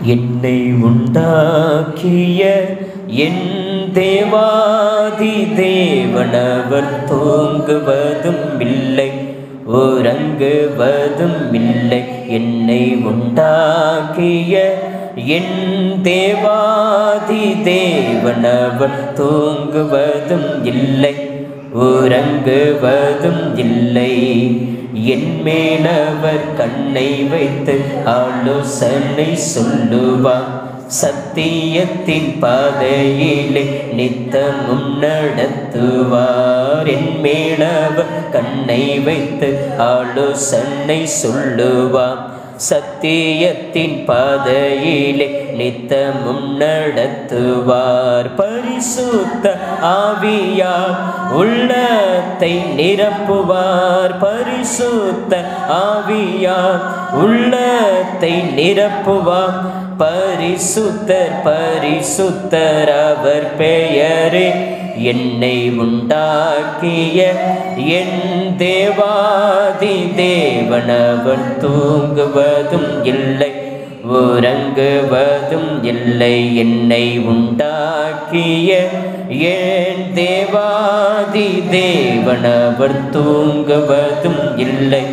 என்னை உண்டாக்கிய என் தேவாதி தேவனவர் தூங்குவதும் இல்லை உறங்குவதும் இல்லை என்னை உண்டாக்கிய என் தேவாதி தேவனவர் தூங்குவதும் இல்லை உறங்குவதும் இல்லை என் மேலவர் கண்ணை வைத்து ஆலோசனை சொல்லுவார் சத்தியத்தின் பாதையிலே நித்தமும் நடத்துவார் என் மேலவர் கண்ணை வைத்து ஆலோசனை சொல்லுவார் சத்தியத்தின் பாதையிலே நித்தமும் நடத்துவார் பரிசுத்த ஆவியார் உள்ளத்தை நிரப்புவார் பரிசுத்த ஆவியார் உள்ளத்தை நிரப்புவார் பரிசுத்தர் பரிசுத்தர் அவர் பெயரே என்னை உண்டாக்கிய என் தேவாதி தேவனவர் தூங்குவதும் இல்லை உறங்குவதும் இல்லை என்னை உண்டாக்கிய என் தேவாதி தேவனவர் தூங்குவதும் இல்லை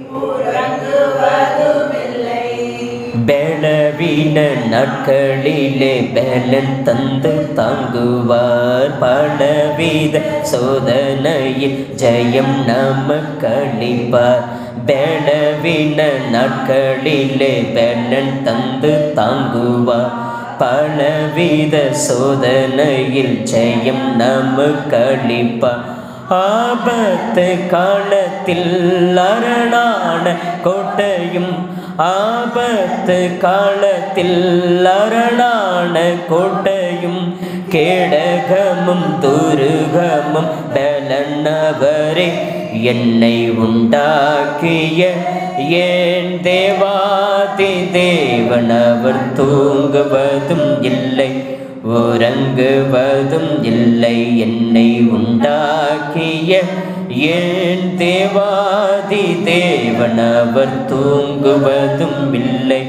பலவீன நாட்களிலே பலன் தந்து தாங்குவார் பலவித சோதனையில் ஜெயம் நமக்களிப்பார் பலவீன நாட்களிலே பலன் தந்து தாங்குவார் பலவித சோதனையில் ஜெயம் நமக்களிப்பார் ஆபத்து காலத்தில் அரணான கோட்டையும் ஆபத்து காலத்தில் அரணான கோட்டையும் கேடகமும் துருகமும் பலனவரே என்னை உண்டாக்கிய ஏன் தேவாதி தேவனவர் தூங்குவதும் இல்லை உறங்குவதும் இல்லை என்னை உண்டாக்கிய ஏன் தேவாதி தேவனவர் தூங்குவதும் இல்லை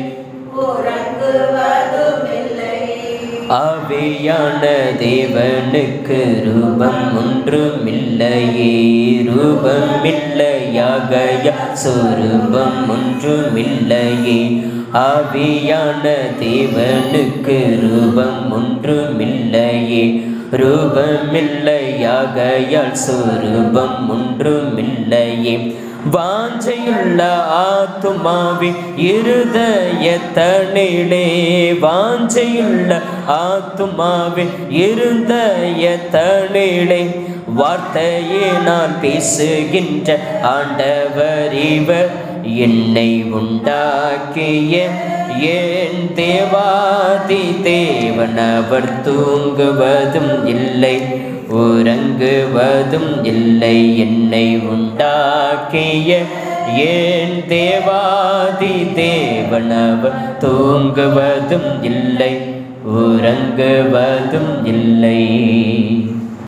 ஆவியான தேவனுக்கு ரூபம் ஒன்றுமில்லையே ரூபமில்லையாக சொரூபம் ஒன்றுமில்லையே ஆவியான தேவனுக்கு ரூபம் ஒன்றுமில்லையே ரூபமில்லையாகையால் சொரூபம் ஒன்றுமில்லையே வாஞ்சையுள்ள ஆத்துமாவி இருதய தனிலே வாஞ்சையுள்ள ஆத்துமாவி இருதய தனிலே வார்த்தையே நான் பேசுகின்ற ஆண்டவர் இவர் என்னை உண்டாக்கிய ஏன் தேவாதி தேவனவர் தூங்குவதும் இல்லை உறங்குவதும் இல்லை என்னை உண்டாக்கிய ஏன் தேவாதி தேவனவர் தூங்குவதும் இல்லை உறங்குவதும் இல்லை